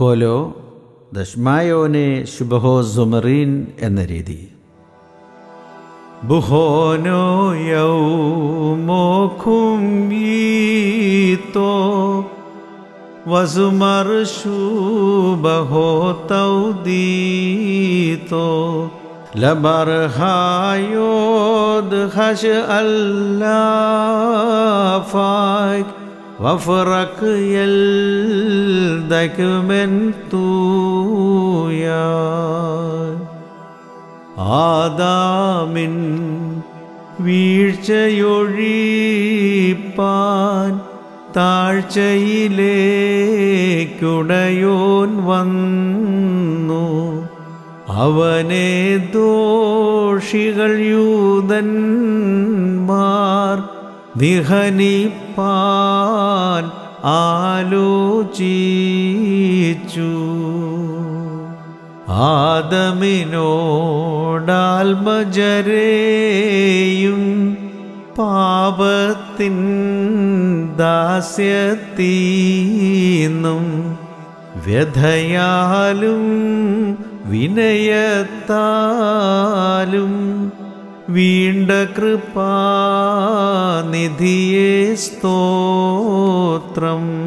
കോലോ ദഷ്മായോനെ ശുഭഹോ സുമറീൻ എന്ന രീതി ബുഹോനോ യൗമോഖും ഈത്തോ വസുമർ ശുഭഹോ തൗദീത്തോ ലബർഹായോദ് ഹഷ് അല്ലാഫായ് വഫറക് യൽദക്മെൻ തൂയാൻ ആദാമിൻ വീഴ്ചയൊഴിപ്പാൻ താഴ്ചയിലേക്കുടയോൻ വന്നു അവനെ ദോഷികൾ യൂതന്മാർ നിഹനിപ്പാൻ ആലോചിച്ചു ആദമിനോടാൽമജരെയും പാപത്തിൻ ദാസ്യത്തീന്നും വ്യഥയാലും വിനയത്താലും വീണ്ട കൃപാനിധിയെ സ്തോത്രം